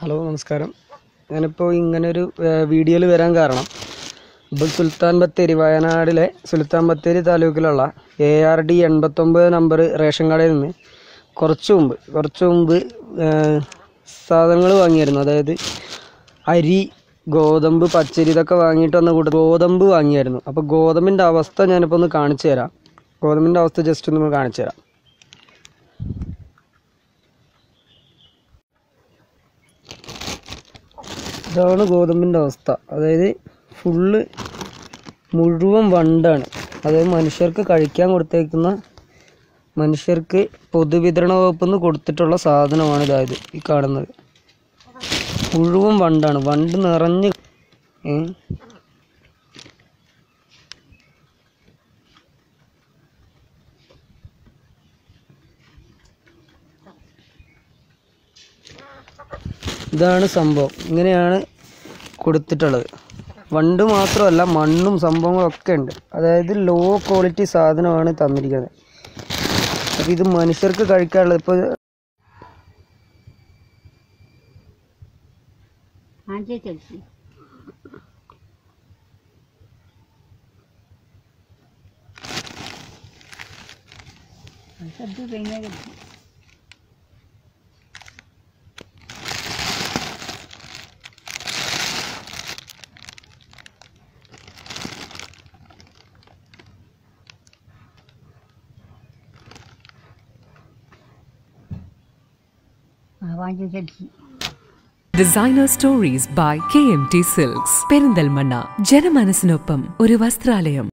Hello നമസ്കാരം ഞാനിപ്പോൾ ഇങ്ങനൊരു വീഡിയോയിൽ വരാൻ കാരണം ഇപ്പോൾ സുൽത്താൻ ബത്തേരി വയനാടിലെ സുൽത്താൻ ബത്തേരി താലൂക്കിലുള്ള എ ആർ ഡി എൺപത്തൊമ്പത് നമ്പർ റേഷൻ കടയിൽ നിന്ന് കുറച്ച് മുമ്പ് കുറച്ച് മുമ്പ് സാധനങ്ങൾ വാങ്ങിയായിരുന്നു അതായത് അരി ഗോതമ്പ് പച്ചരി ഇതൊക്കെ വാങ്ങിയിട്ട് വന്ന കൂട്ടത്തിൽ ഗോതമ്പ് വാങ്ങിയായിരുന്നു അപ്പോൾ ഗോതമ്പിൻ്റെ അവസ്ഥ ഞാനിപ്പോൾ ഒന്ന് കാണിച്ചു തരാം ഗോതമ്പിൻ്റെ അവസ്ഥ ജസ്റ്റ് ഒന്ന് കാണിച്ചു തരാം ഇതാണ് ഗോതമ്പിൻ്റെ അവസ്ഥ അതായത് ഫുള്ള് മുഴുവൻ വണ്ടാണ് അതായത് മനുഷ്യർക്ക് കഴിക്കാൻ കൊടുത്തേക്കുന്ന മനുഷ്യർക്ക് പൊതുവിതരണ വകുപ്പിൽ നിന്ന് കൊടുത്തിട്ടുള്ള സാധനമാണ് ഇതായത് ഈ കാണുന്നത് മുഴുവൻ വണ്ടാണ് വണ്ട് നിറഞ്ഞ് ഏ? ഇതാണ് സംഭവം ഇങ്ങനെയാണ് കൊടുത്തിട്ടുള്ളത് വണ്ട് മാത്രമല്ല മണ്ണും സംഭവങ്ങളൊക്കെ ഉണ്ട് അതായത് ലോ ക്വാളിറ്റി സാധനമാണ് തന്നിരിക്കുന്നത് അപ്പം ഇത് മനുഷ്യർക്ക് കഴിക്കാനുള്ളത് ഇപ്പോൾ आजे चलती सब्जी पहने आवाज चलती designer stories by K M T silks Perinthalmanna ജനമനസ്സിനൊപ്പം ഒരു വസ്ത്രാലയം